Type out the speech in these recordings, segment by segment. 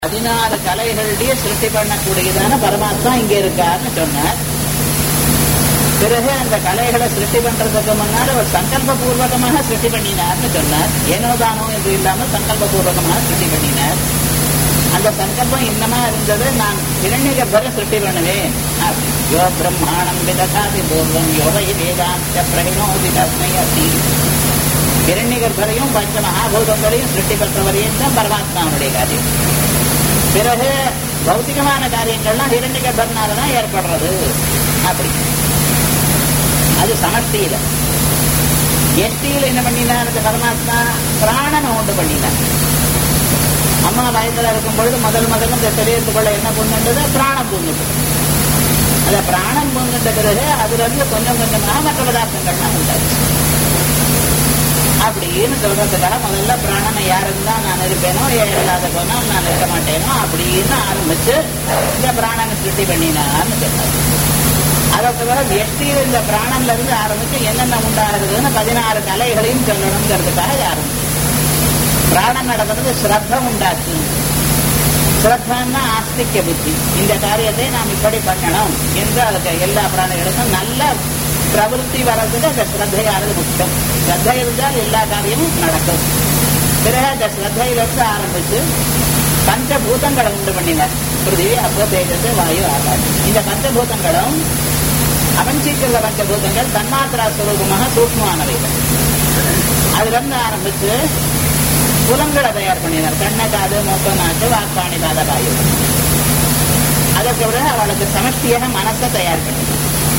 பதினாறு கலைகளுடைய சிருஷ்டி பண்ணக்கூடியதான பரமாத்மா இங்க இருக்காருன்னு சொன்னார் பிறகு அந்த கலைகளை சிருஷ்டி பண்றதுக்கு முன்னால் அவர் சங்கல்ப பூர்வகமாக சிருஷ்டி பண்ணினார்னு சொன்னார் ஏனோ தானோ என்று இல்லாமல் சங்கல்ப பூர்வகமாக சிருஷ்டி பண்ணினார் அந்த சங்கல்பம் இன்னமா இருந்தது நான் இரண்ய கர்ப்பரை சிருஷ்டி பண்ணுவேன் யோ பிரம்மாணம் விதசாதி பூர்வம் யோகை வேதாந்த பிரகினோதி தஸ்மை அசி இரண்ய கர்ப்பரையும் பஞ்ச மகாபூதங்களையும் சிருஷ்டி பெற்றவரையும் தான் பரமாத்மாவுடைய காரியம் பிறகு பௌத்திகமான காரியங்கள்லாம் இரண்ய கர்ப்பனால தான் ஏற்படுறது அப்படி அது சமஷ்டியில எஷ்டியில என்ன பண்ணினார் அந்த பரமாத்மா பிராணனை உண்டு பண்ணினார் அம்மா வயசுல இருக்கும் பொழுது முதல் முதல்ல இந்த சரீரத்துக்குள்ள என்ன பொண்ணுன்றது பிராணம் பூங்குது அந்த பிராணம் பூங்குன்ற பிறகு அதுல இருந்து கொஞ்சம் கொஞ்சமாக மற்ற பதார்த்தங்கள்லாம் உண்டாச்சு அப்படின்னு சொல்றதுக்காக முதல்ல பிராணனை யாருந்தா நான் இருப்பேனோ இல்லாத போனால் நான் இருக்க மாட்டேனோ அப்படின்னு ஆரம்பிச்சு இந்த பிராணனை சிருஷ்டி பண்ணினான்னு சொன்னார் அதற்கு பிறகு எஷ்டியில் இந்த பிராணன்ல இருந்து ஆரம்பிச்சு என்னென்ன உண்டாகிறதுன்னு பதினாறு கலைகளையும் சொல்லணுங்கிறதுக்காக ஆரம்பிச்சு பிராணம் நடக்கிறது ஸ்ரத்தம் உண்டாச்சு ஸ்ரத்தான்னா ஆஸ்திக்க புத்தி இந்த காரியத்தை நாம் இப்படி பண்ணணும் என்று அதுக்கு எல்லா பிராணிகளுக்கும் நல்ல பிரவருத்தி வர்றதுக்கு அந்த ஸ்ரத்தையானது முக்கியம் ஸ்ரத்தை இருந்தால் எல்லா காரியமும் நடக்கும் பிறகு அந்த ஸ்ரத்தையிலிருந்து ஆரம்பிச்சு பஞ்சபூதங்களை உண்டு பண்ணினார் பிருத்திவி அப்போ தேஜஸ் வாயு ஆகாஷம் இந்த பஞ்சபூதங்களும் அவஞ்சீக்கிற பஞ்சபூதங்கள் தன்மாத்திரா சுரூபமாக சூக்மமானவைகள் அதுல இருந்து ஆரம்பிச்சு புலங்களை தயார் பண்ணினார் கண்ண காது மூக்க நாட்டு வாக்காணி பாத வாயு அதற்கு பிறகு அவளுக்கு சமஷ்டியாக மனசை தயார் பண்ணினார்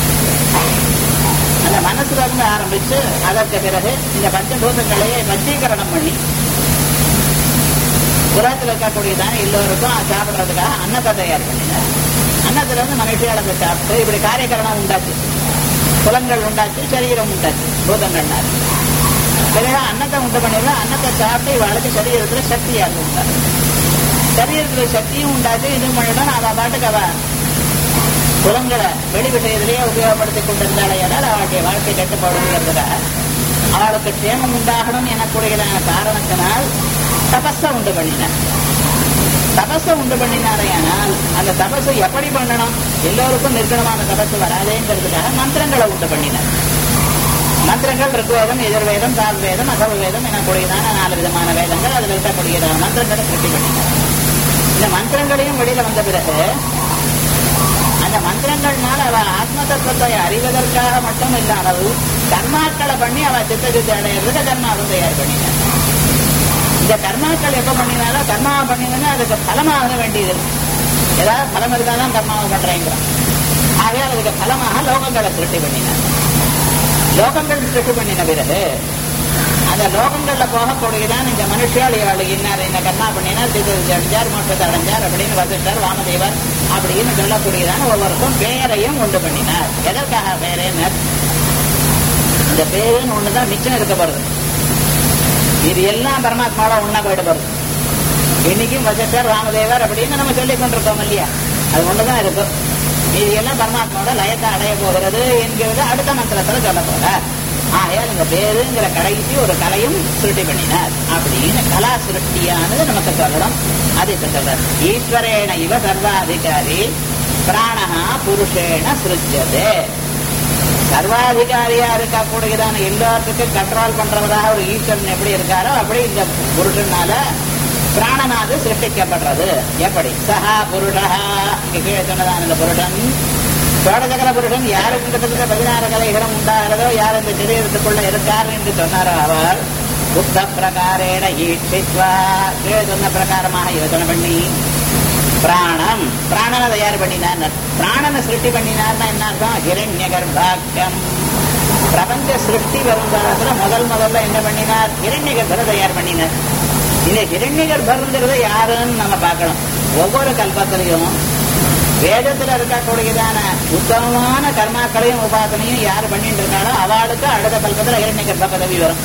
அந்த மனசுல இருந்து ஆரம்பிச்சு அதற்கு பிறகு இந்த பஞ்சபூதங்களையே பஞ்சீகரணம் பண்ணி புறத்தில் இருக்கக்கூடியதான எல்லோருக்கும் சாப்பிடுறதுக்காக அன்னத்தை தயார் பண்ணினார் அன்னத்துல இருந்து மனுஷியாளத்தை சாப்பிட்டு இப்படி காரியக்கரணம் உண்டாச்சு புலங்கள் உண்டாச்சு சரீரம் உண்டாச்சு பூதங்கள்னால பிறகு அன்னத்தை உண்டு பண்ணிடுறோம் அன்னத்தை சாப்பிட்டு இவளுக்கு சரீரத்துல சக்தியாக உண்டாரு சரீரத்துல சக்தியும் உண்டாச்சு இதுவும் பண்ணிட்டோம் அவ பாட்டுக்கு அவ புலங்களை வெளி விஷயத்திலேயே உபயோகப்படுத்திக் கொண்டிருந்தாலே அவளுடைய வாழ்க்கை கட்டுப்படுங்கிறதுக்காக அவளுக்கு க்ஷேமம் உண்டாகணும் எனக்கூடியதான காரணத்தினால் தபஸ உண்டு பண்ணினார் தபஸ உண்டு பண்ணினாரையானால் அந்த தபசு எப்படி பண்ணணும் எல்லோருக்கும் நிற்கணமான தபசு வராதேங்கிறதுக்காக மந்திரங்களை உண்டு பண்ணினார் மந்திரங்கள் ருக்வேதம் எதிர்வேதம் தாழ்வேதம் அகவ வேதம் எனக்கூடியதான நாலு விதமான வேதங்கள் அதில் இருக்கக்கூடியதான மந்திரங்களை சிருஷ்டி பண்ணினார் இந்த மந்திரங்களையும் வெளியில வந்த பிறகு அந்த மந்திரங்கள்னால அவ ஆத்ம தத்துவத்தை அறிவதற்காக மட்டும் இல்லாமல் கர்மாக்களை பண்ணி அவ சித்த சித்தி அடையிறதுக்கு கர்மாவும் தயார் பண்ணினார் இந்த கர்மாக்கள் எப்ப பண்ணினாலும் கர்மாவை பண்ணினா அதுக்கு பலமாக வேண்டியது ஏதாவது பலம் இருந்தாதான் கர்மாவை பண்றேங்கிறான் ஆகவே அதுக்கு பலமாக லோகங்களை திருட்டி பண்ணினார் லோகங்கள் திருட்டு பண்ணின பிறகு அந்த லோகங்கள்ல போகக்கூடியதான் இந்த மனுஷியால் இவளுக்கு இன்னார் இந்த கர்மா பண்ணினா சித்த அடைஞ்சார் மோட்டத்தை அடைஞ்சார் அப்படின்னு வசிட்டார் வாமதேவர் அப்படின்னு சொல்லக்கூடியதான ஒவ்வொருக்கும் பேரையும் உண்டு பண்ணினார் எதற்காக பேரேனர் இந்த பேருன்னு ஒண்ணுதான் மிச்சம் இருக்க போறது இது எல்லாம் பரமாத்மாவோட ஒன்னா போயிட போறது இன்னைக்கும் வசிட்டார் ராமதேவர் அப்படின்னு நம்ம சொல்லிக் கொண்டிருக்கோம் இல்லையா அது ஒண்ணுதான் இருக்கும் இது எல்லாம் பரமாத்மாவோட லயத்தை அடைய போகிறது என்கிறது அடுத்த மந்திரத்துல சொல்ல போற ஆகையால் இந்த பேருங்கிற கடைசி ஒரு கலையும் சிருஷ்டி பண்ணினார் அப்படின்னு கலா சிருஷ்டியானது நமக்கு சொல்லணும் அது இப்ப சொல்றார் ஈஸ்வரேன இவ சர்வாதிகாரி பிராணஹா புருஷேன சிருஜ்யதே சர்வாதிகாரியா இருக்கக்கூடியதான எல்லாத்துக்கும் கண்ட்ரோல் பண்றவராக ஒரு ஈஸ்வரன் எப்படி இருக்காரோ அப்படி இந்த புருஷனால பிராணனாது சிருஷ்டிக்கப்படுறது எப்படி சஹா புருஷா இங்க கீழே சொன்னதான இந்த புருஷன் சோழசகர புருஷன் யாருக்கு கிட்டத்தட்ட பதினாறு கலைகளும் உண்டாகிறதோ யார் இந்த சரீரத்துக்குள்ள இருக்கார் என்று சொன்னாரோ அவர் புத்த பிரகாரேன ஈட்சித்வா கீழே சொன்ன பிரகாரமாக யோசனை பண்ணி பிராணம் பிராணனை தயார் பண்ணினார் பிராணனை சிருஷ்டி பண்ணினார்னா என்ன அர்த்தம் ஹிரண்ய கர்ப்பாக்கியம் பிரபஞ்ச சிருஷ்டி வரும் காலத்துல முதல் முதல்ல என்ன பண்ணினார் ஹிரண்ய கர்ப்பரை தயார் பண்ணினார் இந்த ஹிரண்ய கர்ப்பருங்கிறது யாருன்னு நம்ம பார்க்கணும் ஒவ்வொரு கல்பத்திலையும் வேதத்துல இருக்கக்கூடியதான உத்தமமான கர்மாக்களையும் உபாசனையும் யார் பண்ணிட்டு இருக்காளோ அவளுக்கு அடுத்த கல்பத்துல ஹிரண்ய கர்ப்ப பதவி வரும்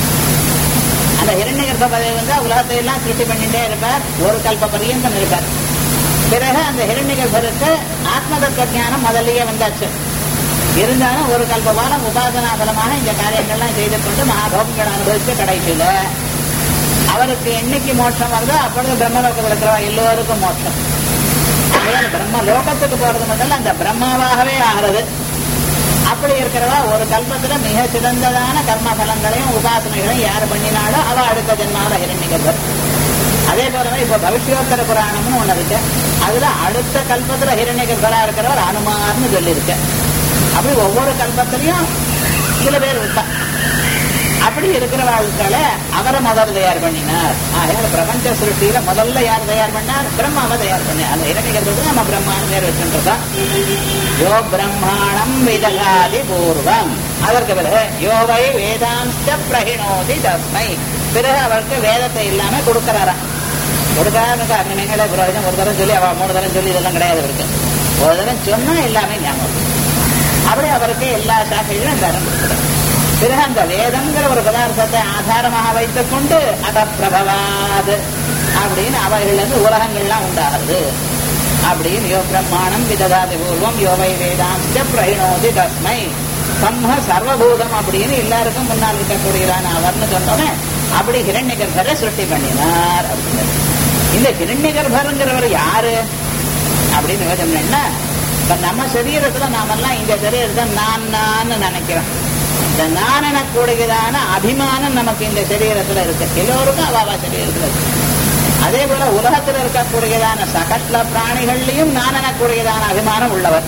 அந்த ஹிரண்ய கர்ப்ப பதவி வந்து உலகத்தை எல்லாம் சிருஷ்டி பண்ணிட்டே இருப்பார் ஒரு கல்ப பரியந்தம் இருப்பார் பிறகு அந்த ஹிரண்ய கர்ப்பருக்கு ஆத்ம தத்துவ ஞானம் முதல்லயே வந்தாச்சு இருந்தாலும் ஒரு கல்பகாலம் உபாசனா பலமாக இந்த காரியங்கள்லாம் செய்து கொண்டு மகாபோகங்கள் அனுபவிச்சு கடைசியில அவருக்கு என்னைக்கு மோட்சம் வருதோ அப்பொழுது பிரம்மலோகத்தில் இருக்கிறவா எல்லோருக்கும் மோட்சம் அதனால பிரம்ம லோகத்துக்கு போறது மட்டும் இல்ல, அந்த பிரம்மாவாகவே ஆகிறது அப்படி இருக்கிறவா ஒரு கல்பத்துல மிக சிறந்ததான கர்ம பலங்களையும் உபாசனைகளையும் யார் பண்ணினாலும் அவ அடுத்த ஜென்மாவில் ஹிரண்யகர்பர் அதே போலதான் இப்ப பவிஷ்யோத்தர புராணம்னு ஒண்ணு இருக்கு அதுல அடுத்த கல்பத்துல ஹிரண்யகர்பரா இருக்கிறவர் அனுமார்னு சொல்லியிருக்கு அப்படி ஒவ்வொரு கல்பத்திலையும் சில பேர் இருக்கா அப்படி இருக்கிற வாழ்க்கையில அவரை முதல் தயார் பண்ணினார் ஆகையால பிரபஞ்ச சிருஷ்டியில முதல்ல யார் தயார் பண்ணார் பிரம்மாவை தயார் பண்ணார் அந்த இரணிகிறது நம்ம பிரம்மான்னு பேர் வச்சுருக்கோம் யோ பிரம்மாணம் விதகாதி பூர்வம் அதற்கு பிறகு யோவை வேதாந்த பிரகிணோதி தஸ்மை பிறகு அவருக்கு வேதத்தை இல்லாம கொடுக்கிறாராம் கொடுக்காம அக்னிகளே புரோஜனம் ஒரு தரம் சொல்லி அவ மூணு தரம் சொல்லி இதெல்லாம் கிடையாது இருக்கு ஒரு தரம் சொன்னா எல்லாமே ஞாபகம் இருக்கு. அப்படி அவருக்கு எல்லா சாக்கைகளும் தரம் கொடுக்கிறார் பிறகு அந்த வேதம்ங்கிற ஒரு பதார்த்தத்தை ஆதாரமாக வைத்துக் கொண்டு அத பிரபவாது அப்படின்னு அவைகளிலிருந்து உலகங்கள்லாம் உண்டாகுது அப்படின்னு யோ பிரம்மாணம் விததாதி பூர்வம் யோவை வேதாந்த பிரகிணோதி தஸ்மை சம்ம சர்வபூதம் அப்படின்னு எல்லாருக்கும் முன்னால் இருக்கக்கூடியதான அவர்னு சொன்னோன்னே அப்படி ஹிரண்யகர்பரை சிருஷ்டி பண்ணினார் அப்படின்னு இந்த ஹிரண்யகர்பருங்கிறவர் யாரு அப்படின்னு யோசனை இப்ப நம்ம சரீரத்துல நாமெல்லாம் இந்த சரீரத்தை நான் நான் நினைக்கிறோம் இந்த நான் எனக்கூடியதான அபிமானம் நமக்கு இந்த சரீரத்துல இருக்கு எல்லோருக்கும் அவாவா சரீரத்துல இருக்கு அதே போல உலகத்துல இருக்கக்கூடியதான சகட்ல பிராணிகள்லயும் நான் எனக்கூடியதான அபிமானம் உள்ளவர்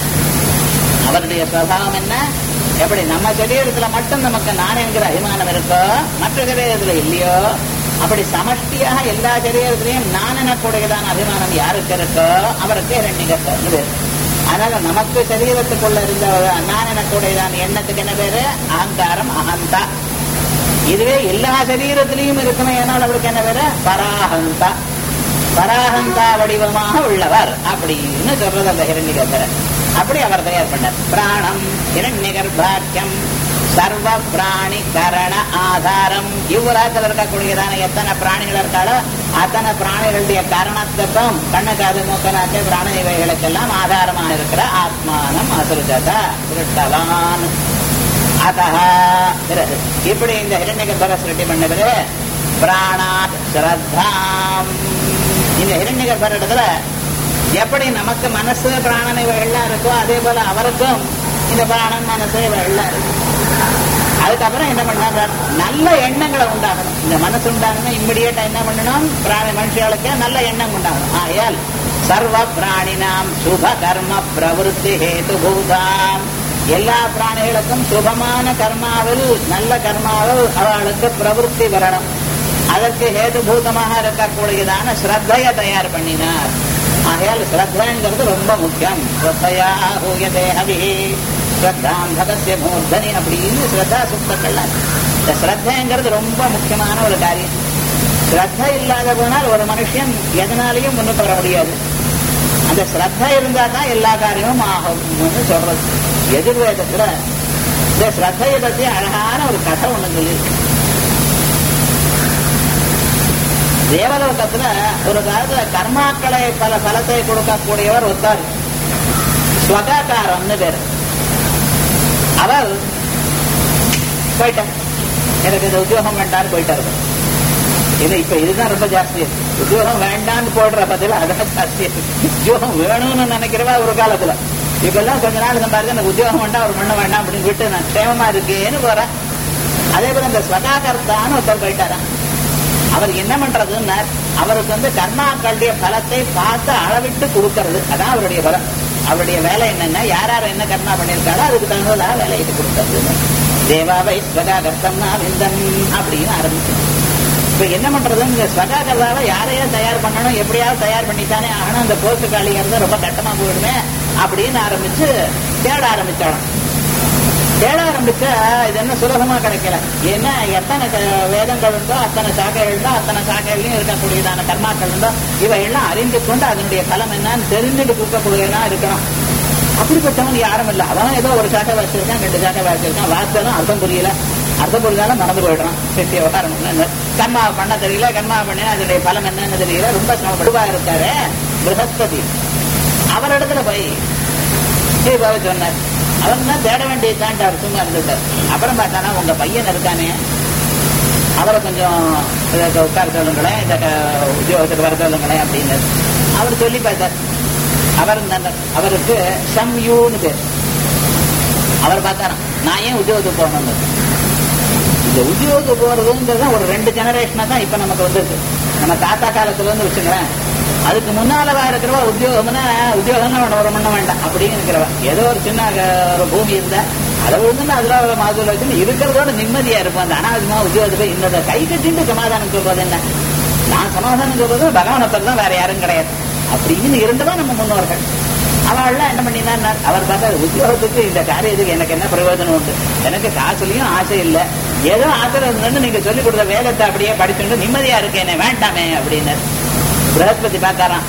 அவருடைய சுவாவம் என்ன எப்படி நம்ம சரீரத்துல மட்டும் நமக்கு நான் என்கிற அபிமானம் இருக்கோ மற்ற சரீரத்துல இல்லையோ அப்படி சமஷ்டியாக எல்லா சரீரத்திலையும் நான் எனக்கூடியதான அபிமானம் யாருக்கு இருக்கோ அவருக்கு இரண்டிகத்தன்னு பேர் அதனால நமக்கு சரீரத்துக்குள்ள இருந்த நான் எனக்கூடியதான எண்ணத்துக்கு என்ன பேரு அகங்காரம் அகந்தா இதுவே எல்லா சரீரத்திலையும் இருக்குமே ஏனால் அவருக்கு என்ன பேரு பராஹந்தா பராஹந்தா வடிவமாக உள்ளவர் அப்படின்னு சொல்றது அந்த ஹிரண்யகர்பரை அப்படி அவர் தயார் பண்ணார் பிராணம் ஹிரண்யகர்பாக்கியம் சர்வ பிராணி கரண ஆதாரம் இவ்வுலகத்தில் இருக்கக்கூடியதான எத்தனை பிராணிகள் இருக்காளோ அத்தனை பிராணிகளுடைய கரணத்துக்கும் கண்ணு காது மூக்க நாக்கு பிராண இவைகளுக்கெல்லாம் ஆதாரமாக இருக்கிற ஆத்மானம் அசுருஜத திருட்டவான் அத்தः பிறகு இப்படி இந்த ஹிரண்யகர்பர சிருஷ்டி பண்ண பிறகு பிராணாத் ஸ்ரத்தாம் இந்த ஹிரண்யகர்பர இடத்துல எப்படி நமக்கு மனசு பிராணன் இவைகள்லாம் இருக்கோ அதே போல அவருக்கும் இந்த பிராணன் மனசு இவைகள்லாம் இருக்கு அதுக்கப்புறம் என்ன பண்ணாங்க நல்ல எண்ணங்களை உண்டாகணும் இந்த மனசு உண்டாகணும் இம்மிடியேட்டா என்ன பண்ணணும் பிராணி மனுஷர்களுக்கு நல்ல எண்ணம் உண்டாகணும் ஆகையால் சர்வ பிராணினாம் சுப கர்ம பிரவருத்தி ஹேது பூதாம் எல்லா பிராணிகளுக்கும் சுபமான கர்மாவில் நல்ல கர்மாவில் அவளுக்கு பிரவருத்தி வரணும் அதற்கு ஹேதுபூதமாக இருக்கக்கூடியதான ஸ்ரத்தைய தயார் பண்ணினார் ஆகையால் ஸ்ரத்தைங்கிறது ரொம்ப முக்கியம் ஸ்ரத்தையா ஹூயதே ஹவி ஸ்ரத்தாம் பகத்ய மூர்தனி அப்படின்னு ஸ்ரத்தா சுத்தங்கள்லாம் இந்த ஸ்ரத்தைங்கிறது ரொம்ப முக்கியமான ஒரு காரியம் ஸ்ரத்த இல்லாத போனால் ஒரு மனுஷன் எதனாலையும் முன்னுக்கு வர முடியாது அந்த ஸ்ரத்த இருந்தா தான் எல்லா காரியமும் ஆகும்னு சொல்றது எதிர்வேதத்துல இந்த ஸ்ரத்தையை பத்தி அழகான ஒரு கதை ஒண்ணு சொல்லியிருக்கு தேவலோகத்துல ஒரு காலத்துல கர்மாக்களை பல பலத்தை கொடுக்கக்கூடியவர் ஒருத்தார் ஸ்வகாக்காரம்னு பேர் அவர் போயிட்டார் எனக்கு இந்த உத்தியோகம் வேண்டான்னு போயிட்டாரு இது இப்ப இதுதான் ரொம்ப ஜாஸ்தி இருக்கு. உத்தியோகம் வேண்டான்னு போடுற பதில அதான் ஜாஸ்தி இருக்கு. உத்தியோகம் வேணும்னு நினைக்கிறவா ஒரு காலத்துல இப்பெல்லாம் கொஞ்ச நாள் சம்பாதிச்சு எனக்கு உத்தியோகம் வேண்டாம் ஒரு மண்ண வேண்டாம் அப்படின்னு விட்டு நான் க்ஷேமமா இருக்கேன்னு போறேன் அதே போல இந்த ஸ்வகாகர்த்தான்னு ஒருத்தர் போயிட்டாராம் அவர் என்ன பண்றதுன்னா அவருக்கு வந்து கர்மாக்களுடைய பலத்தை பார்த்து அளவிட்டு கொடுக்கறது அதான் அவருடைய பலம் அவருடைய வேலை என்னன்னா யார் யார் என்ன கர்மா பண்ணியிருக்காளோ அதுக்கு தகுந்ததாக வேலையிட்டு கொடுக்கறது தேவாவை ஸ்வகாகர்த்தம்னா விந்தன் அப்படின்னு ஆரம்பிச்சு இப்ப என்ன பண்றது இந்த ஸ்வகாகர்தாவை யாரையா தயார் பண்ணணும் எப்படியாவது தயார் பண்ணித்தானே ஆகணும் அந்த போஸ்ட் காலிங்கிறது ரொம்ப கட்டமா போயிடுமே அப்படின்னு ஆரம்பிச்சு தேட ஆரம்பிச்சாலும் தேட ஆரம்பிச்சா இது என்ன சுலபமா கிடைக்கல ஏன்னா எத்தனை க- வேதங்கள் உண்டோ அத்தனை சாக்கைகள் உண்டோ அத்தனை சாக்கைகளையும் இருக்கக்கூடியதான கர்மாக்கள் உண்டோ இவையெல்லாம் அறிந்து கொண்டு அதனுடைய பலம் என்னன்னு தெரிஞ்சுட்டு கொடுக்கக்கூடியதா இருக்கணும் அப்படிப்பட்டவன் யாரும் இல்லை அவன் ஏதோ ஒரு சாக்கை வச்சிருக்கான் ரெண்டு சாக்கை வச்சிருக்கான் வார்த்தையும் அர்த்தம் புரியல அர்த்தம் புரிஞ்சாலும் மறந்து போயிடுறான் சரி விவகாரம் என்னன்னு. கர்மா பண்ண தெரியல கர்மா பண்ணினா அதனுடைய பலம் என்னன்னு தெரியல ரொம்ப சிரமப்படுவா இருக்காரு பிரகஸ்பதி அவரிடத்துல போய் சரி பாபா சொன்னார் அவன் தான் தேட வேண்டியதுதான் அவர் சும்மா இருந்துட்டார் அப்புறம் பார்த்தானா உங்க பையன் இருக்கானே அவரை கொஞ்சம் இதுக்கு உட்கார சொல்லுங்களேன் இந்த க- உத்தியோகத்துக்கு வர சொல்லுங்களேன் அப்படின்னு அவர் சொல்லி பார்த்தார் அவர் நல்ல- அவருக்கு சம்யூன்னு பேர் அவர் பார்த்தாராம் நான் ஏன் உத்தியோகத்துக்கு போகணும்னு இந்த உத்தியோகத்துக்கு போறதுங்கிறது ஒரு ரெண்டு ஜெனரேஷனா தான் இப்ப நமக்கு வந்திருக்கு நம்ம தாத்தா காலத்துல இருந்து வச்சுக்கிறேன் அதுக்கு முன்னாலவா இருக்கிறவா உத்தியோகம்னா உத்தியோகம்னா ஒண்ணு ஒரு பண்ண வேண்டாம் அப்படின்னு இருக்கிறவா ஏதோ ஒரு சின்ன அஹ், ஒரு பூமி இருந்தா அதை விழுந்துன்னு அதுல ஒரு மாதிரி வச்சு இருக்கிறதோட நிம்மதியா இருக்கும் அந்த அனாவசியமா உத்தியோகத்துக்கு இந்த கை கட்டிட்டு சமாதானம் சொல்றது என்ன நான் சமாதானம் சொல்றது பகவானப்பர் தான் வேற யாரும் கிடையாது அப்படின்னு இருந்தவா நம்ம முன்னோர்கள் அவள்லாம் என்ன பண்ணினா அவர் பார்த்தா உத்தியோகத்துக்கு இந்த காரியத்துக்கு எனக்கு என்ன பிரயோஜனம் உண்டு எனக்கு காசுலயும் ஆசை இல்லை ஏதோ ஆசை இருந்ததுன்னு நீங்க சொல்லிக் கொடுத்த வேதத்தை அப்படியே படிச்சுட்டு நிம்மதியா இருக்கேனே வேண்டாமே அப்படின்னு பிரகஸ்பதி பார்த்தாராம்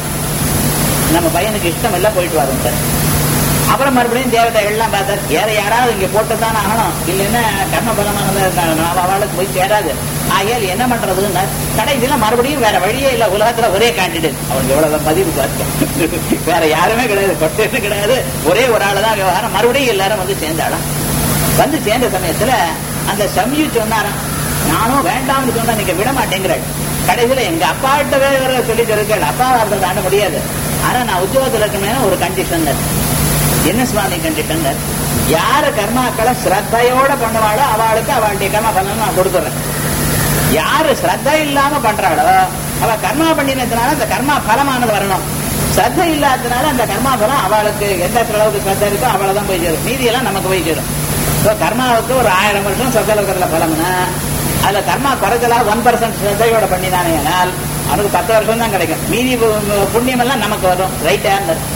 நம்ம பையனுக்கு இஷ்டம் இல்ல போயிட்டு வரும் சார் அப்புறம் மறுபடியும் தேவதைகள்லாம் பார்த்தார் வேற யாராவது இங்க போட்டுதான் ஆகணும் இல்லைன்னா கர்ம பலமானது அவளுக்கு போய் சேராது ஆகையால் என்ன பண்றதுன்னா கடைசியில மறுபடியும் வேற வழியே இல்ல உலகத்துல ஒரே கேண்டிடேட் அவனுக்கு எவ்வளவு பதிவு பார்த்து வேற யாருமே கிடையாது கொட்டது கிடையாது ஒரே ஒரு ஆளு தான் விவகாரம் மறுபடியும் எல்லாரும் வந்து சேர்ந்தாளாம் வந்து சேர்ந்த சமயத்துல அந்த சம்யு சொன்னாராம் நானும் வேண்டாம்னு சொன்னா நீங்க விட மாட்டேங்கிறாள் கடைசியில எங்க அப்பாட்ட வேற சொல்லி தருக்கள் அப்பா வார்த்தை தாண்ட முடியாது ஆனா நான் உத்தியோகத்துல இருக்கணும்னா ஒரு கண்டிஷன் என்ன சுவாமி கண்டிஷன் யாரு கர்மாக்களை ஸ்ரத்தையோட பண்ணுவாளோ அவளுக்கு அவளுடைய கர்ம பலன் நான் கொடுத்துறேன் யாரு ஸ்ரத்த இல்லாம பண்றாளோ அவ கர்மா பண்ணினதுனால அந்த கர்மா பலமானது வரணும் ஸ்ரத்த இல்லாததுனால அந்த கர்மா பலம் அவளுக்கு எந்த அளவுக்கு ஸ்ரத்த இருக்கோ அவளை போய் சேரும் மீதி எல்லாம் நமக்கு போய் சேரும் இப்போ கர்மாவுக்கு ஒரு ஆயிரம் வருஷம் ஸ்ரத்தையில் இருக்கிற பலம்னா அதுல கர்மா குறைச்சலா ஒன் பர்சன்ட் ஸ்ரத்தையோட பண்ணினானே ஆனால் அவனுக்கு பத்து வருஷம் தான் கிடைக்கும் மீதி பு- புண்ணியம் எல்லாம் நமக்கு வரும் ரைட்டா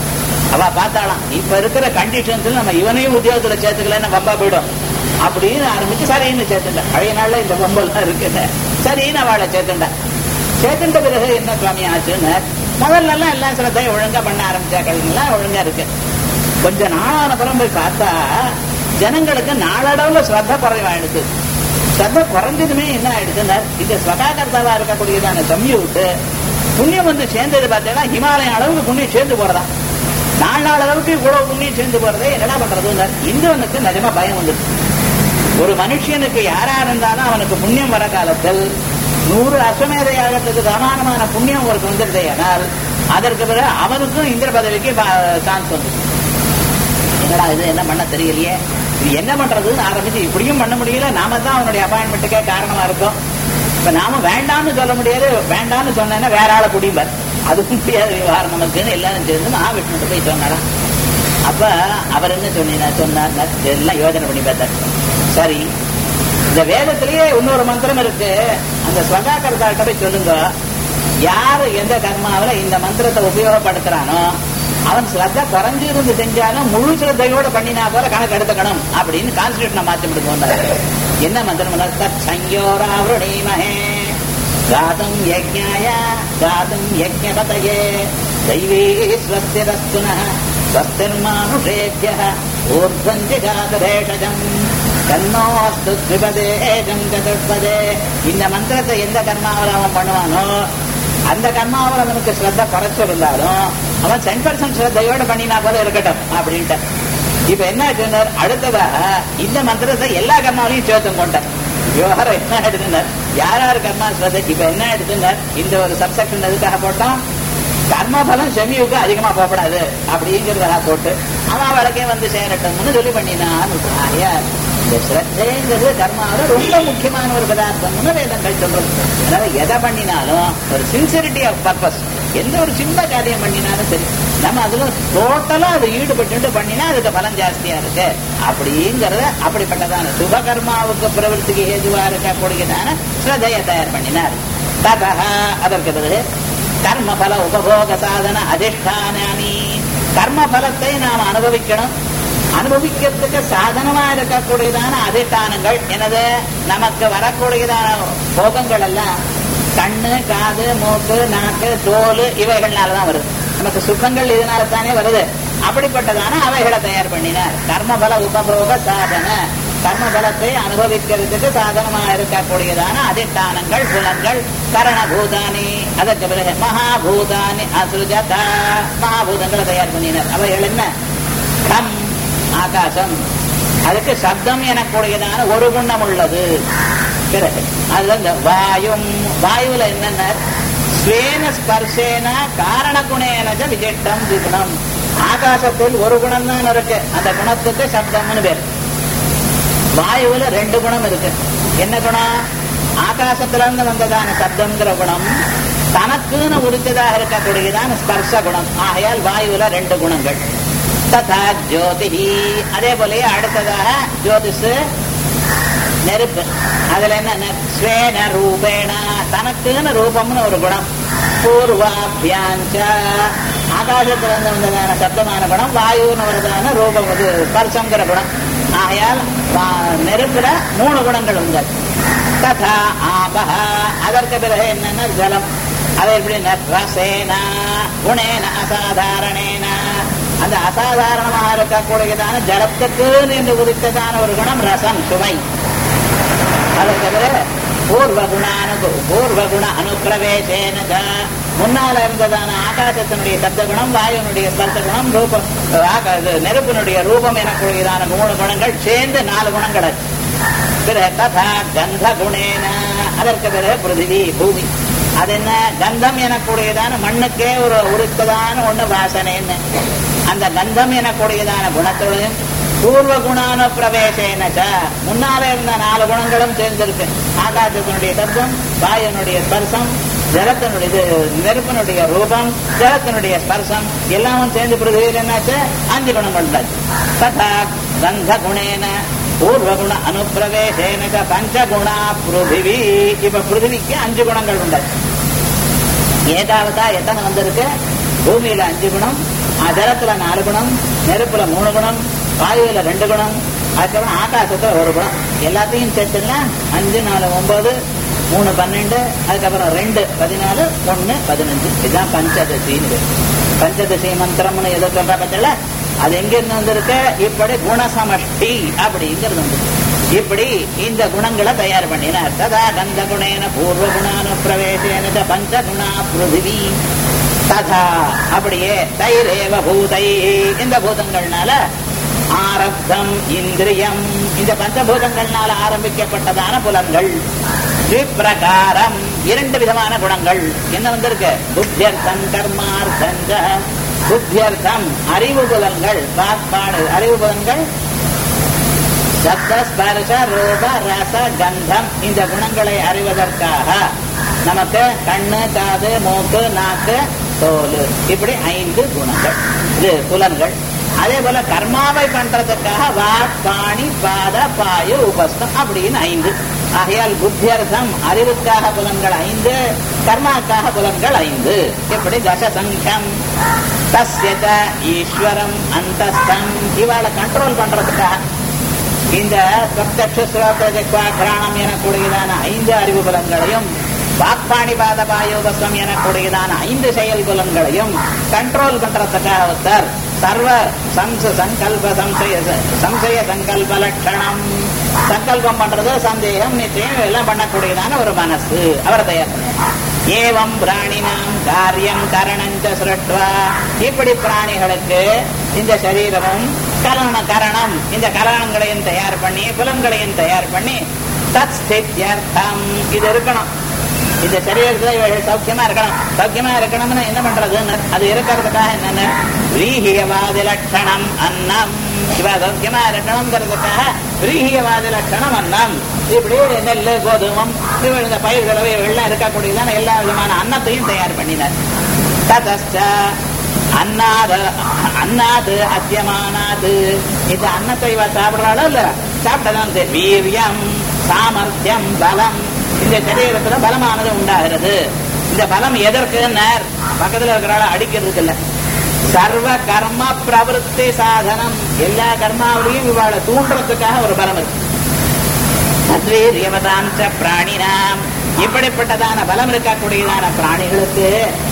அவ பார்த்தாலாம் இப்ப இருக்கிற கண்டிஷன்ஸ்ல நம்ம இவனையும் உத்தியோகத்துல சேர்த்துக்கலன்னு வம்பா போயிடும் அப்படின்னு ஆரம்பிச்சு சரின்னு சேர்த்துட்டேன் பழைய நாள்ல இந்த வம்பெல்லாம் இருக்குன்னு சரின்னு அவளை சேர்த்துட்டேன் சேர்த்துட்ட பிறகு என்ன சுவாமி ஆச்சுன்னு முதல்ல எல்லாம் எல்லாம் சிலத்தையும் ஒழுங்கா பண்ண ஆரம்பிச்சாக்கள்லாம் ஒழுங்கா இருக்கு கொஞ்ச நாளான அப்புறம் போய் பார்த்தா ஜனங்களுக்கு நாளடவுல ஸ்ரத்த குறைவாயிடுது ஸ்ரத்த குறைஞ்சதுமே என்ன ஆயிடுச்சுன்னா இது ஸ்வகாகர்த்தாவா இருக்கக்கூடியதான சம்யூட்டு புண்ணியம் வந்து சேர்ந்தது பார்த்தீங்கன்னா ஹிமாலயம் அளவுக்கு புண்ணியம் சேர்ந்து போறதா நாலு நாள் அளவுக்கு இவ்வளவு புண்ணியம் சேர்ந்து போறதே என்ன பண்றதுன்னு இந்திரனுக்கு நிஜமா பயம் வந்துருச்சு ஒரு மனுஷனுக்கு யாரா இருந்தாலும் அவனுக்கு புண்ணியம் வர காலத்தில் நூறு அஸ்வமேத யாகத்துக்கு சமானமான புண்ணியம் அவருக்கு வந்துருதே ஆனால் அதற்கு பிறகு அவனுக்கும் இந்திர பதவிக்கு சான்ஸ் வந்து என்னடா இது என்ன பண்ண தெரியலையே இது என்ன பண்றதுன்னு ஆரம்பிச்சு இப்படியும் பண்ண முடியல நாம தான் அவனுடைய அப்பாயின்மெண்ட்டுக்கே காரணமா இருக்கும் இப்ப நாம வேண்டாம்னு சொல்ல முடியாது வேண்டாம்னு சொன்னேன்னா வேற ஆளை குடிப்பார் அதுவும் முடியாது விவகாரம் நமக்குன்னு எல்லாரும் சேர்ந்து மகாவிஷ்ணுட்டு போய் சொன்னாரா அப்ப அவர் என்ன சொன்னீங்க சொன்னார் எல்லாம் யோசனை பண்ணி பார்த்தார் சரி இந்த வேதத்திலேயே இன்னொரு மந்திரம் இருக்கு அந்த ஸ்வகாகர்த்தாட்ட போய் சொல்லுங்க யாரு எந்த கர்மாவில இந்த மந்திரத்தை உபயோகப்படுத்துறானோ அவன் ஸ்ரத்த குறைஞ்சு இருந்து செஞ்சாலும் முழு ஸ்ரத்தையோட பண்ணினா போல கணக்கு எடுத்துக்கணும் அப்படின்னு கான்ஸ்டியூஷனை மாத்தி விடுவோம் என்ன மந்திரம் சங்கோராவருணீமஹே गातुम् यज्ञाय गातुम् यज्ञपतये दैवे स्वस्तिरस्तु नः स्वस्तिर्मानुषेभ्यः ऊर्ध्वम् जगातभेषजम् கண்ணோஸ்து திரிபதே சங்கதுஷ்பதே இந்த மந்திரத்தை எந்த கர்மாவில் அவன் பண்ணுவானோ அந்த கர்மாவில் அவனுக்கு ஸ்ரத்த குறைச்சிருந்தாலும் அவன் டென் பர்சன்ட் ஸ்ரத்தையோட பண்ணினா போல இருக்கட்டும் அப்படின்ட்டு இப்ப என்ன சொன்னார் அடுத்ததாக இந்த மந்திரத்தை எல்லா கர்மாவிலையும் சேர்த்தும் கொண்டார் விவகாரம் என்ன ஆயிடுதுன்னார் யார் யார் கர்மா ஸ்ரத்தை இப்ப என்ன ஆயிடுதுன்னார் இந்த ஒரு சப்செக்ஷன் எதுக்காக போட்டோம் கர்மபலம் செமியுக்கு அதிகமா போகக்கூடாது அப்படிங்கிறதாக போட்டு அவன் வழக்கே வந்து சேரட்டும்னு சொல்லி பண்ணினான்னு ஆகையா இந்த ஸ்ரத்தைங்கிறது கர்மாவில் ரொம்ப முக்கியமான ஒரு பதார்த்தம்னு வேதங்கள் சொல்றது அதனால எதை பண்ணினாலும் ஒரு சின்சியரிட்டி ஆஃப் பர்பஸ் எந்த ஒரு சின்ன காரியம் பண்ணினாலும் சரி நம்ம அதுல டோட்டலா அது ஈடுபட்டு பண்ணினா அதுக்கு பலம் ஜாஸ்தியா இருக்கு அப்படிங்கறத அப்படிப்பட்டதான சுபகர்மாவுக்கு பிரவருத்திக்கு ஏதுவா இருக்கக்கூடியதான ஸ்ரத்தையை தயார் பண்ணினார் ததா அதற்கு பிறகு கர்மபல உபபோக சாதன அதிஷ்டானி கர்மபலத்தை நாம் அனுபவிக்கணும் அனுபவிக்கிறதுக்கு சாதனமா இருக்கக்கூடியதான அதிஷ்டானங்கள் எனது நமக்கு வரக்கூடியதான போகங்கள் எல்லாம் கண்ணு காது மூக்கு நாக்கு தோல் இவைகள்னாலதான் வருது நமக்கு சுகங்கள் இதனால தானே வருது அப்படிப்பட்டதான அவைகளை தயார் பண்ணினார் கர்மபல உபபோக சாதன கர்மபலத்தை அனுபவிக்கிறதுக்கு சாதனமா இருக்கக்கூடியதான அதிஷ்டானங்கள் புலங்கள் கரணபூதானி அதற்கு பிறகு மகாபூதானி அசுஜதா மகாபூதங்களை தயார் பண்ணினார் அவைகள் என்ன கம் ஆகாசம் அதுக்கு சப்தம் எனக்கூடியதான ஒரு குணம் உள்ளது பிறகு அதுல இந்த வாயும் வாயுல என்னென்ன ஸ்வேன ஸ்பர்சேன காரண குணேனஜ விஜிஷ்டம் குணம் ஆகாசத்தில் ஒரு குணம் தான் இருக்கு அந்த குணத்துக்கு சப்தம்னு பேர் வாயுவுல ரெண்டு குணம் இருக்கு என்ன குணம் ஆகாசத்துல இருந்து வந்ததான சப்தம்ங்கிற குணம் தனக்குன்னு உரித்ததாக இருக்கக்கூடியதான ஸ்பர்ச குணம் ஆகையால் வாயுவுல ரெண்டு குணங்கள் ததா ஜோதிஹி அதே போலயே அடுத்ததாக ஜோதிஷ் நெருப்பு அதுல என்ன ஸ்வேன ரூபேண தனக்குன்னு ரூபம்னு ஒரு குணம் பூர்வாபியாஞ்ச ஆகாசத்துல இருந்து வந்ததான சப்தமான குணம் வாயுன்னு வருதான ரூபம் இது ஸ்பர்சங்கிற குணம் ஆகையால் நெருப்புல மூணு குணங்கள் உண்டு ததா ஆபஹ அதற்கு பிறகு என்னன்னா ஜலம் அது எப்படி ரசேனா குணேன அசாதாரணேன அந்த அசாதாரணமாக இருக்கக்கூடியதான ஜலத்துக்கு என்று உதித்ததான ஒரு குணம் ரசம் சுவை அதற்கு பிறகு பூர்வ குணானு பூர்வ குண அனுப்பிரவேசேன முன்னால இருந்ததான ஆகாசத்தினுடைய சப்த குணம் வாயுனுடைய ஸ்பர்ச குணம் ரூபம் நெருப்பினுடைய ரூபம் எனக்கூடியதான மூணு குணங்கள் சேர்ந்து நாலு குணங்கள் பிறகு ததா கந்த குணேன அதற்கு பிறகு பிருத்திவி பூமி அது என்ன கந்தம் எனக்கூடியதான மண்ணுக்கே ஒரு உருத்ததான ஒண்ணு வாசனைன்னு அந்த கந்தம் எனக்கூடியதான குணத்தோடையும் பூர்வ குணான பிரவேசேனச்ச முன்னால இருந்த நாலு குணங்களும் சேர்ந்திருக்கு ஆகாசத்தினுடைய சப்தம் வாயுனுடைய ஸ்பர்சம் ஜலத்தினுடைய இது நெருப்பினுடைய ரூபம் ஜலத்தினுடைய ஸ்பர்சம் எல்லாமும் சேர்ந்து பிறகு என்னாச்சு அஞ்சு குணங்கள் உண்டாச்சு ததா கந்த குணேன பூர்வகுண அனுப்பிரவேசேன பஞ்சகுணா பிருத்திவி இப்ப பிருத்திவிக்கு அஞ்சு குணங்கள் உண்டாச்சு ஏதாவதா எத்தனை வந்திருக்கு பூமியில அஞ்சு குணம் ஜலத்துல நாலு குணம் நெருப்புல மூணு குணம் வாயுவில ரெண்டு குணம் அதுக்கப்புறம் ஆகாசத்துல ஒரு குணம் எல்லாத்தையும் சேர்த்துனா அஞ்சு நாலு ஒன்பது மூணு பன்னெண்டு அதுக்கப்புறம் ரெண்டு பதினாலு ஒன்னு பதினஞ்சு இதுதான் பஞ்சதசின்னு பஞ்சதசி மந்திரம்னு எதோ சொல்ற பத்தில அது எங்க இருந்து வந்திருக்கு இப்படி குணசமஷ்டி அப்படிங்கிறது வந்து இப்படி இந்த குணங்களை தயார் பண்ணினார் ததா கந்த குணேன பூர்வ குணானு பிரவேசேன பஞ்ச குணா பிருதிவி ததா அப்படியே தைரேவ பூதை இந்த பூதங்கள்னால ஆரப்தம் இந்திரியம் இந்த பஞ்சபூதங்கள்னால ஆரம்பிக்கப்பட்டதான புலன்கள் விப்ரகாரம் இரண்டு விதமான குணங்கள் என்ன வந்திருக்கு புத்தியர்த்தம் கர்மார்த்தஞ்ச புத்தியர்த்தம் அறிவு புலன்கள் வாக்பாடு அறிவு புலன்கள் சப்த ஸ்பர்ஷ ரூப ரச கந்தம் இந்த குணங்களை அறிவதற்காக நமக்கு கண்ணு காது மூக்கு நாக்கு தோல் இப்படி ஐந்து குணங்கள் இது புலன்கள் அதே போல கர்மாவை பண்றதுக்காக வாக் பாணி பாத பாயு உபஸ்தம் அப்படின்னு ஐந்து ஆகையால் புத்தியர்த்தம் அறிவுக்காக புலன்கள் ஐந்து கர்மாக்காக புலன்கள் ஐந்து இப்படி தசசங்கம் தஸ்யத ஈஸ்வரம் அந்தஸ்தம் இவாளை கண்ட்ரோல் பண்றதுக்காக இந்த பிரத்யக்ஷானம் எனக்கூடியதான ஐந்து அறிவு புலன்களையும் வாக்பாணி பாத பாயோபஸ்வம் எனக்கூடியதான ஐந்து செயல் புலன்களையும் கண்ட்ரோல் பண்றதுக்காக ஒருத்தர் சர்வ சம்ச சங்கல்ப சம்சய சம்சய சங்கல்ப லட்சணம் சங்கல்பம் பண்றது சந்தேகம் நிச்சயம் எல்லாம் பண்ணக்கூடியதான ஒரு மனசு அவர் தயார் ஏவம் பிராணினாம் காரியம் கரணஞ்ச சுரட்வா இப்படி பிராணிகளுக்கு இந்த சரீரமும் கரண கரணம் இந்த கரணங்களையும் தயார் பண்ணி புலன்களையும் தயார் பண்ணி தத் ஸ்தித்யர்த்தம் இது இருக்கணும் இந்த சரீரத்துல இவர்கள் சௌக்கியமா இருக்கணும் சௌக்கியமா இருக்கணும்னு என்ன பண்றதுன்னு அது இருக்கிறதுக்காக என்னன்னு ரீஹியவாதி லட்சணம் அன்னம் இவ சௌக்கியமா இருக்கணுங்கிறதுக்காக ரீஹியவாதி லட்சணம் அன்னம் இப்படி நெல் கோதுமம் இவள் இந்த பயிர்கள் இவைகள்லாம் இருக்கக்கூடியதான எல்லா விதமான அன்னத்தையும் தயார் பண்ணினார் ததச்ச அன்னாது அன்னாது அத்தியமானாது இந்த அன்னத்தை இவ சாப்பிடுறாளோ இல்ல சாப்பிட்டதான் வீரியம் சாமர்த்தியம் பலம் இந்த சரீரத்துல பலமானது உண்டாகிறது இந்த பலம் எதற்கு பக்கத்துல இருக்கிறால அடிக்கிறதுக்கு இல்ல சர்வ கர்ம பிரவருத்தி சாதனம் எல்லா கர்மாவிலையும் இவாளை தூண்டுறதுக்காக ஒரு பலம் இருக்கு அத்வீரியவதாஞ்ச பிராணினாம் இப்படிப்பட்டதான பலம் இருக்கக்கூடியதான பிராணிகளுக்கு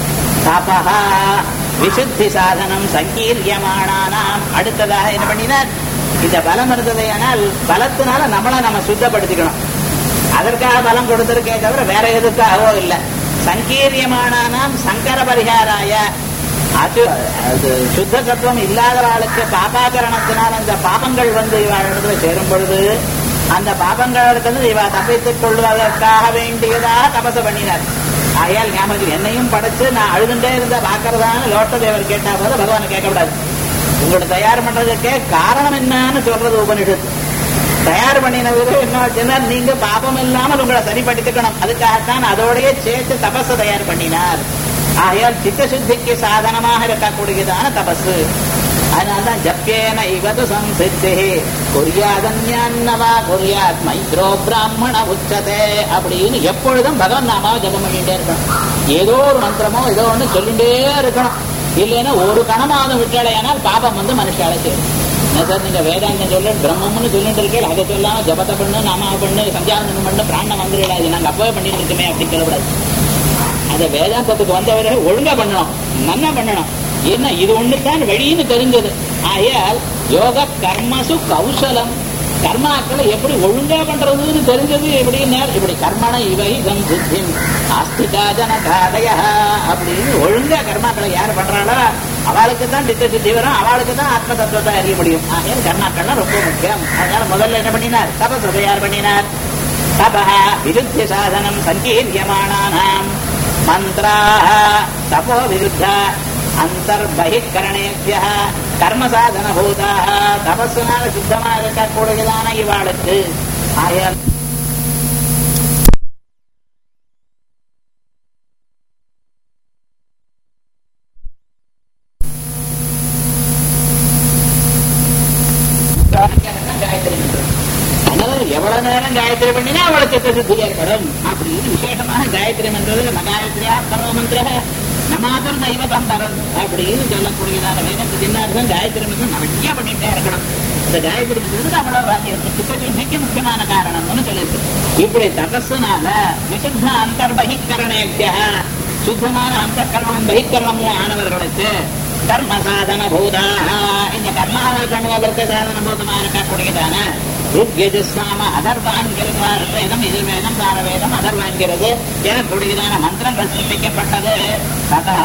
தபஹா விசுத்தி சாதனம் சங்கீரியமானானாம் அடுத்ததாக என்ன பண்ணினார் இந்த பலம் இருந்தது ஆனால் பலத்தினால நம்மளை நம்ம சுத்தப்படுத்திக்கணும் அதற்காக பலம் கொடுத்திருக்கே தவிர வேற எதுக்காகவோ இல்லை சங்கீரியமானானாம் சங்கர பரிகாராய அது அது சுத்த சத்துவம் இல்லாத ஆளுக்கு பாபாகரணத்தினால் அந்த பாபங்கள் வந்து இவளிடத்துல சேரும் பொழுது அந்த பாபங்களிடத்திலிருந்து இவ தப்பித்துக் கொள்வதற்காக வேண்டியதாக தபசு பண்ணினார் ஆகையால் ஞாபகம் என்னையும் படைச்சு நான் அழுதுண்டே இருந்த பாக்கிறதான லோட்ட தேவர் கேட்டா போது பகவான் கேட்கக்கூடாது உங்களோட தயார் பண்றதுக்கே காரணம் என்னன்னு சொல்றது உபனிஷத்து தயார் பண்ணினது என்ன வச்சுன்னா நீங்க பாபம் இல்லாமல் உங்களை சரிப்படுத்திக்கணும் அதுக்காகத்தான் அதோடய சேர்த்து தபஸை தயார் பண்ணினார் ஆகையால் சித்த சுத்திக்கு சாதனமாக இருக்கக்கூடியதான தபசு அதனால்தான் ஜப்பியேன இவது சம்சித்தி குறியாதன்யான்னவா குறியாத் மைத்ரோ பிராமண உச்சதே அப்படின்னு எப்பொழுதும் பகவான் நாமாவை ஜபம் பண்ணிட்டே இருக்கணும் ஏதோ ஒரு மந்திரமோ ஏதோ ஒண்ணு சொல்லிட்டே இருக்கணும் இல்லைன்னா ஒரு கணமாவது விட்டாலையானால் பாபம் வந்து மனுஷால சேரும் என்ன சார் நீங்க வேதாந்தம் சொல்லு பிரம்மம்னு சொல்லிட்டு இருக்கேன் அதை சொல்லாம ஜபத்தை பண்ணு நாமாவை பண்ணு சந்தியாவந்தனம் பண்ணு பிராண மந்திரிடாது நாங்க அப்பவே பண்ணிட்டு இருக்கோமே அப்படின்னு சொல்லக்கூடாது அந்த வேதாந்தத்துக்கு வந்தவரை ஒழுங்கா பண்ணணும் நல்லா பண்ணணும் என்ன இது ஒண்ணுதான் வழின்னு தெரிஞ்சது ஆகையால் யோக கர்மசு கௌசலம் கர்மாக்களை எப்படி ஒழுங்கா பண்றதுன்னு தெரிஞ்சது எப்படின்னா இப்படி கர்மண இவை தம் புத்திம் ஆஸ்திகா ஜனகாதய அப்படின்னு ஒழுங்கா கர்மாக்களை யார் பண்றாளோ அவளுக்கு தான் திட்ட சித்தி வரும் அவளுக்கு தான் ஆத்ம தத்துவத்தை அறிய முடியும் ஆகையால் கர்மாக்கள்லாம் ரொம்ப முக்கியம் அதனால முதல்ல என்ன பண்ணினார் தபசு யார் பண்ணினார் தபः விருத்திய சாதனம் சங்கீர்யமானானாம் மந்திராः தபோ விருத்த அந்தர்பகிக்கரணேபிய கர்ம சாதன பூதாக தபஸுனால சுத்தமா இருக்கக்கூடியதான இவாளுக்கு ஆயால் காயத்ரி மந்திரம் அதனால எவ்வளவு நேரம் காயத்ரி பண்ணினா அவளுக்கு சித்தி ஏற்படும் அப்படின்னு விசேஷமாக காயத்ரி மந்திரம் மகாயத்ரியா பரவ மந்திர நமாதம் தெய்வதம் தரம் அப்படின்னு சொல்லக்கூடியதான வேதத்து தின்னார்தான் காயத்ரி மந்திரம் நிறைய பண்ணிட்டே இருக்கணும் இந்த காயத்ரி மந்திரம் அவ்வளவு சித்தத்திற்கு முக்கியமான காரணம்னு சொல்லியிருக்கு இப்படி தபஸுனால விசுத்த அந்தர்பகிக்கரணேபிய சுத்தமான அந்த கர்மம் பகிக்கரணமும் ஆனவர்களுக்கு கர்ம சாதன பூதாக இந்த கர்மாவை பண்ணுவதற்கு சாதன பூதமாக இருக்கக்கூடியதான ருக்யஜுஸ்நாம அதர்வான்கிறது வேதம் இது வேதம் தார வேதம் அதர்வான்கிறது எனக்கூடியதான மந்திரங்கள் சிருஷ்டிக்கப்பட்டது ததா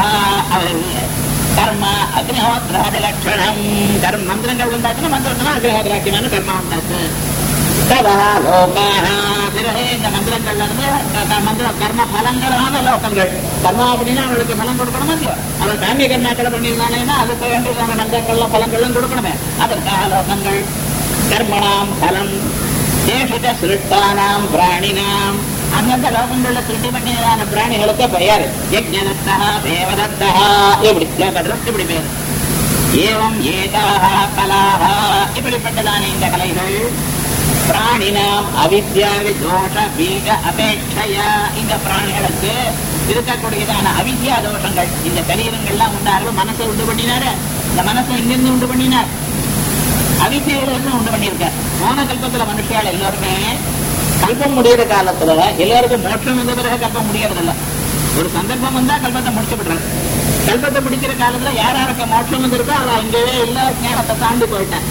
கர்ம அக்னிஹோத்ராதி லட்சணம் கர்ம மந்திரங்கள் உண்டாச்சுன்னா மந்திரத்துல அக்னிஹோத்ராக்கியமான கர்மா உண்டாச்சு ததா லோகாः பிறகு இந்த மந்திரங்கள்ல இருந்து க- க- மந்திர கர்ம பலங்களான லோகங்கள் கர்மா அப்படின்னா அவளுக்கு பலம் கொடுக்கணும் இல்லையோ அவள் காமிய கர்மாக்களை பண்ணியிருந்தானேன்னா அதுக்கு வேண்டியதான மந்திரங்கள்லாம் பலங்கள்லாம் கொடுக்கணுமே அதற்காக லோகங்கள் கர்மணாம் பலம் தேசித சிருஷ்டானாம் பிராணினாம் அந்தந்த லோகங்கள்ல சிருஷ்டி பண்ணியதான பிராணிகளுக்கு பெயர் யஜ்ஞதத்தா தேவதத்தா இப்படி தேவதத் இப்படி பேர் ஏவம் ஏதாக கலாக இப்படிப்பட்டதான இந்த கலைகள் பிராணினாம் அவித்யாவி தோஷ பீஜ அபேட்சையா இந்த பிராணிகளுக்கு இருக்கக்கூடியதான அவித்யா தோஷங்கள் இந்த சரீரங்கள்லாம் உண்டார்கள் மனசை உண்டு பண்ணினாரு இந்த மனசை இங்கிருந்து உண்டு பண்ணினார் அவித்யிலிருந்து உண்டு பண்ணியிருக்கார் போன கல்பத்துல மனுஷியால் எல்லாருமே கல்பம் முடியிற காலத்துல எல்லாருக்கும் மோட்சம் வந்த பிறகு கல்பம் முடியறதில்ல ஒரு சந்தர்ப்பம் வந்தா கல்பத்தை முடிச்சு விடுறாங்க கல்பத்தை முடிக்கிற காலத்துல யார் யாருக்கு மோட்சம் வந்திருக்கோ அவ அங்கேயே இல்ல ஞானத்தை தாண்டி போயிட்டேன்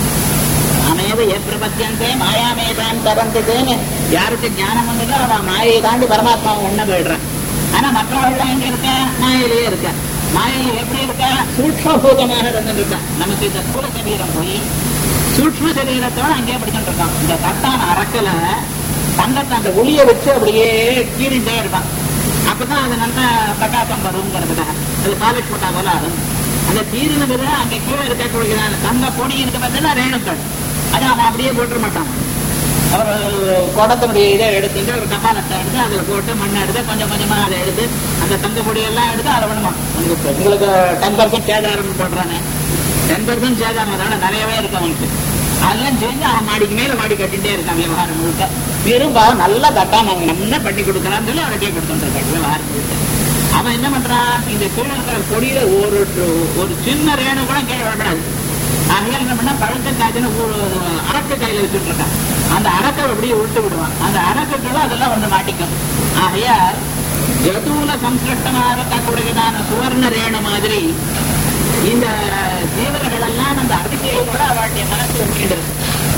அமேவ ஏற்பிரபத்தியந்தே மாயாமேதான் தரந்ததுன்னு யாருக்கு ஞானம் வந்ததோ அவ மாயை தாண்டி பரமாத்மாவை ஒண்ண போயிடுறான் ஆனா மற்றவர்கள் எங்க இருக்க மாயிலேயே இருக்க மாயை எப்படி இருக்க சூட்சபூதமாக இருந்துருக்க நமக்கு இந்த ஸ்தூல சரீரம் போய் சூட்ச சரீரத்தோட அங்கேயே படிச்சுட்டு இருக்கான் இந்த தட்டான அரக்கல தங்கத்தை அந்த ஒளிய வச்சு அப்படியே கீறிட்டே இருப்பான் அப்பதான் அது நல்ல பிரகாசம் வருங்கிறதுக்காக அது பாலிஷ் போட்டா போல ஆகும் அந்த தீரின பிறகு அங்க கீழே இருக்கக்கூடியதான தங்க பொடி இருக்க பார்த்தா ரேணுக்கள் அதை அவன் அப்படியே போட்டுற மாட்டான் அவர் குடத்தினுடைய இதை எடுத்துட்டு ஒரு கபாலத்தை எடுத்து அதில் போட்டு மண்ணை எடுத்து கொஞ்சம் கொஞ்சமா அதை எடுத்து அந்த தங்க பொடியெல்லாம் எடுத்து அதை பண்ணுமா உங்களுக்கு உங்களுக்கு டென் பர்சன்ட் சேதாரம் போடுறானே டென் பர்சன்ட் சேதாரம் அதோட நிறையவே இருக்கு அவனுக்கு அதெல்லாம் சேர்ந்து அவன் மாடிக்கு மேல மாடி கட்டிட்டே இருக்கான் விவகாரம் முழுக்க வெறும் பாவம் நல்லா தட்டா நாங்க நம்ம பண்ணி கொடுக்கலாம்னு சொல்லி அவனுக்கே கொடுத்துட்டு இருக்காங்க விவகாரம் முழுக்க அவன் என்ன பண்றான் இந்த கீழே இருக்கிற கொடியில ஒரு ஒரு சின்ன ரேணு கூட கீழே விடக்கூடாது ஆகையால் என்ன பண்ணா பழுத்த காய்ச்சல் ஒரு அரக்க கையில வச்சுட்டு இருக்கான் அந்த அரக்கை அப்படியே விட்டு விடுவான் அந்த அரக்குக்குள்ள அதெல்லாம் வந்து மாட்டிக்கும் ஆகையால் ஜதூல சம்சிருஷ்டமாக இருக்கக்கூடியதான சுவர்ண ரேணு மாதிரி இந்த ஜீவர்கள் எல்லாம் அந்த அதிசயோட அவளுடைய மனசு வச்சுட்டு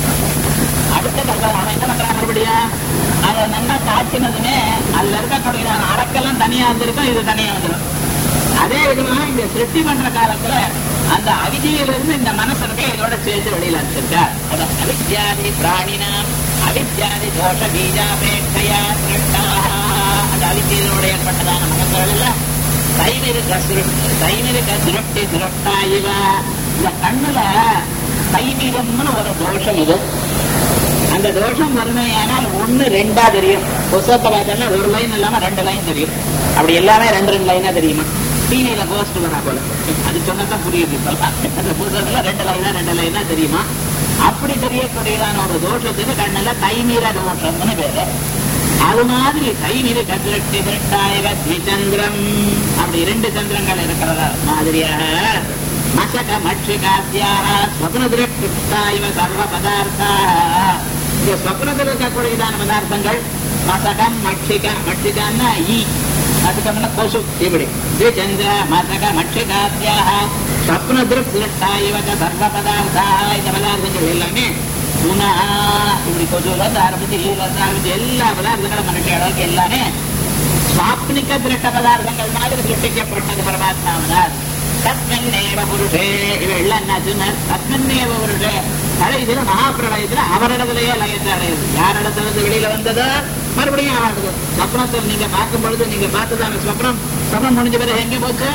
அடுத்த கல்வி அவன் என்ன பண்றான் மறுபடியும் அதை நல்லா காய்ச்சினதுமே அதுல இருக்கக்கூடியதான அரக்கெல்லாம் தனியா வந்திருக்கும் இது தனியா வந்துடும் அதே விதமா இந்த சிருஷ்டி பண்ற காலத்துல அந்த அவிதியிலிருந்து இந்த மனசனத்தை இதோட சேர்த்து வெளியில வச்சிருக்கார் அதான் அவித்யாதி பிராணினாம் அவித்யாதி தோஷ பீஜாபேட்சையா சிருஷ்டா அந்த அவித்தியோட ஏற்பட்டதான மனசுகள் எல்லாம் தைமிருக சிருஷ்டி தைமிருக சிருஷ்டி சிருஷ்டா இவ இந்த கண்ணுல தைமிகம்னு ஒரு தோஷம் இது அந்த தோஷம் வறுமையானால் ஒண்ணு ரெண்டா தெரியும் புத்தகத்தை பார்த்தோம்னா ஒரு லைன் இல்லாம ரெண்டு லைன் தெரியும் அப்படி எல்லாமே ரெண்டு ரெண்டு லைனா தெரியுமா டிவியில போஸ்ட் வரா போல அது சொன்னதான் புரியுது இப்பெல்லாம் அந்த புத்தகத்துல ரெண்டு லைனா ரெண்டு லைனா தெரியுமா அப்படி தெரியக்கூடியதான ஒரு தோஷத்துக்கு கண்ணுல தைமீர தோஷம்னு பேரு அது மாதிரி தைமீர கதிரட்டி திருட்டாயக திச்சந்திரம் அப்படி இரண்டு சந்திரங்கள் இருக்கிறதா மாதிரியாக மசக மட்சிகாத்தியாக ஸ்வப்ன திருஷ்டா இவ சர்வ பதார்த்தா இந்த ஸ்வப்னத்தில் இருக்கக்கூடியதான பதார்த்தங்கள் மசகம் மட்சிக மட்சிகான்னா ஈ மசகம்னா கொசு இப்படி திச்சந்திர மசக மட்சிகாத்தியாக ஸ்வப்ன திருஷ்டா இவ சர்வ பதார்த்தா இந்த பதார்த்தங்கள் எல்லாமே புனா இப்படி கொசுல இருந்து ஆரம்பிச்சு ஈல இருந்து ஆரம்பிச்சு எல்லா பதார்த்தங்களும் மனுஷ அளவுக்கு எல்லாமே ஸ்வாப்னிக திருட்ட பதார்த்தங்கள் மாதிரி சிருஷ்டிக்கப்பட்டது பரமாத்மாவனால் தஸ்மின்னேவ புருஷே இவெல்லாம் என்னாச்சுன்னா தஸ்மின்னேவ புருஷே கடைசியில மகாபிரளயத்துல அவரிடத்திலேயே லயத்தை அடையுது யார் இடத்துல இருந்து வெளியில வந்ததோ மறுபடியும் அவருக்கு சொப்னத்தில் நீங்க பார்க்கும் பொழுது நீங்க பார்த்ததான சொப்னம் சொப்னம் முடிஞ்ச பிறகு எங்க போச்சு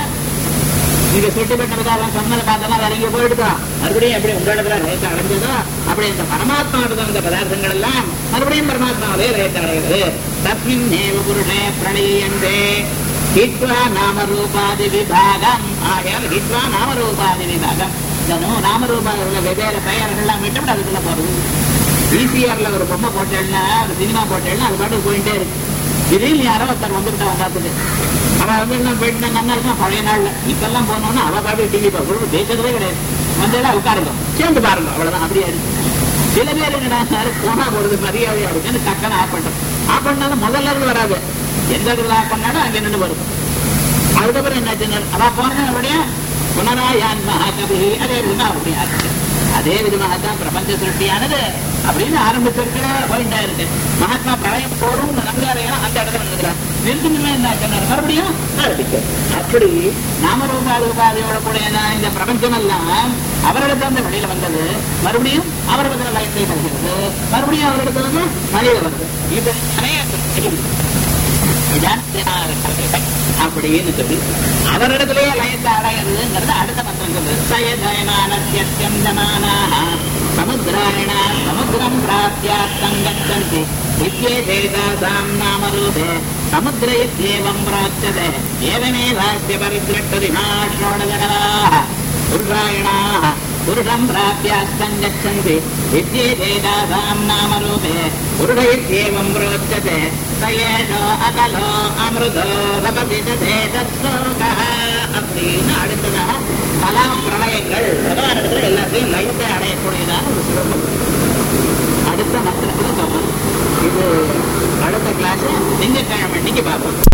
நீங்க சுட்டி பெற்றதாலும் சொன்னதை பார்த்தெல்லாம் வேற எங்க போயிடுதோ மறுபடியும் எப்படி உங்களிடத்துல லயத்தை அடைஞ்சதோ அப்படி இந்த பரமாத்மா இருந்த பதார்த்தங்கள் எல்லாம் மறுபடியும் பரமாத்மாவிலே லயத்தை அடைகிறது தஸ்மின் நேவ புருஷே பிரளயந்தே ஹித்வா நாம ரூபாதி விபாகம் ஆகையால் ஹித்வா நாம ரூபாதி விபாகம் இந்த நூ நாமரூபாதிகள வெவ்வேறு பெயர்கள்லாம் விட்டு அதுக்குள்ள போறது ஈசிஆர்ல ஒரு பொம்மை போட்டேன்னா ஒரு சினிமா போட்டேன்னா அது பாட்டுக்கு போயிட்டே இருக்கு திடீர்னு யாரோ ஒருத்தர் வந்துட்டான் பார்த்துட்டு அவன் வந்து என்ன போயிட்டு நல்லா இருக்கும் பழைய நாள்ல இப்பெல்லாம் போனோம்னா அவ பாட்டு டிவி பார்க்கணும் பேசுறதே கிடையாது வந்தா உட்காருங்க சேர்ந்து பாருங்க அவ்வளவுதான் அப்படியே இருக்கு சில பேர் என்னடா சார் போனா போறது மரியாதையா இருக்குன்னு டக்குன்னு ஆஃப் பண்றோம் ஆஃப் பண்ணாலும் முதல்ல இருந்து வராது எந்த இடத்துல ஆஃப் பண்ணாலும் அங்க நின்று வரும் அதுக்கப்புறம் என்னாச்சு அவ போனேன் அப்படியே புனராயான் மகாகவி அதே விதமா அப்படியா இருக்கு அதே விதமாக தான் பிரபஞ்ச சிருஷ்டியானது அப்படின்னு ஆரம்பிச்சிருக்கிற பாயிண்டா இருக்கு மகாத்மா பிரளயம் போடும் நம்பியாரையா அந்த இடத்துல நிறுத்துறார் நிறுத்தணுமே என்ன சொன்னார் மறுபடியும் ஆரம்பிக்க அப்படி நாமரூபாதி உபாதியோட கூட என்ன இந்த பிரபஞ்சம் எல்லாம் அவரிடத்துல இருந்து வெளியில வந்தது மறுபடியும் அவரிடத்துல லயத்தை வருகிறது மறுபடியும் அவரிடத்துல இருந்து வெளியில வருது இது அப்படின்னு சொல்லி அவரிடத்திலேயே லயத்தை அடையிறதுங்கிறது அடுத்த மந்திரம் சொல்லுது சயதயமானத்யம் ஜமானாக சமுத்திராயண சமுத்திரம் பிராப்தியார்த்தம் கச்சந்தி வித்யே தேதாசாம் நாமரூபே சமுத்திர இத்யேவம் பிராப்யதே ஏவமேவாஸ்ய பரிதிரட்டதி மாஷோடஜகராः புருஷாயணாः புருஷம் பிராப்யாஸ்தம் கச்சந்தி வித்யே தேதாசாம் நாமரூபே புருஷ இத்யேவம் பிரோச்சதே சயேஷோ அகலோ அமிர்தோ ரபதிதே தத்லோகः அப்படின்னு அடுத்ததாக பல பிரளயங்கள் பகவானிடத்துல எல்லாத்தையும் லைட்டை அடையக்கூடியதான ஒரு சுலபம் அடுத்த மந்திரத்துல சொல்றோம் இது அடுத்த கிளாஸ் திங்கட்கிழமை இன்னைக்கு பார்ப்போம்